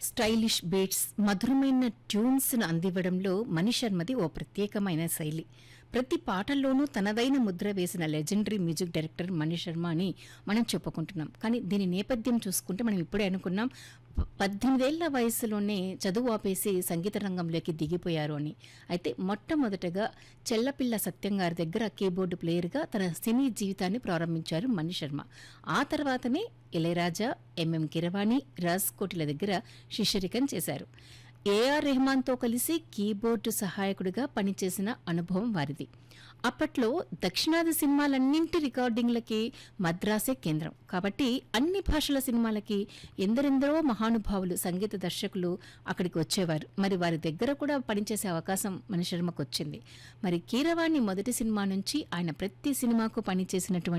stylish beats మధురమైన ట్యూన్స్ను అందివ్వడంలో మణిశర్మది ఓ ప్రత్యేకమైన శైలి ప్రతి పాటల్లోనూ తనదైన ముద్ర వేసిన లెజెండరీ మ్యూజిక్ డైరెక్టర్ మణిశర్మ అని మనం చెప్పుకుంటున్నాం కానీ దీని నేపథ్యం చూసుకుంటే మనం ఇప్పుడే అనుకున్నాం ప- పద్దెనిమిదేళ్ల వయసులోనే చదువు ఆపేసి సంగీత రంగంలోకి దిగిపోయారు అని అయితే మొట్టమొదటగా చెల్లపిల్ల సత్యం గారి దగ్గర కీబోర్డు ప్లేయర్గా తన సినీ జీవితాన్ని ప్రారంభించారు మణిశర్మ ఆ తర్వాతనే ఇళయరాజా ఎంఎం కిరవాణి రాజ్ కోటిల దగ్గర శిష్యరికం చేశారు ఏఆర్ రెహమాన్తో కలిసి కీబోర్డు సహాయకుడిగా పనిచేసిన అనుభవం వారిది అప్పట్లో దక్షిణాది సినిమాలన్నింటి రికార్డింగ్లకి మద్రాసే కేంద్రం కాబట్టి అన్ని భాషల సినిమాలకి ఎందరెందరో మహానుభావులు సంగీత దర్శకులు అక్కడికి వచ్చేవారు మరి వారి దగ్గర కూడా పనిచేసే అవకాశం మణిశర్మకు వచ్చింది మరి కీరవాణి మొదటి సినిమా నుంచి ఆయన ప్రతి సినిమాకు పనిచేసినటువంటి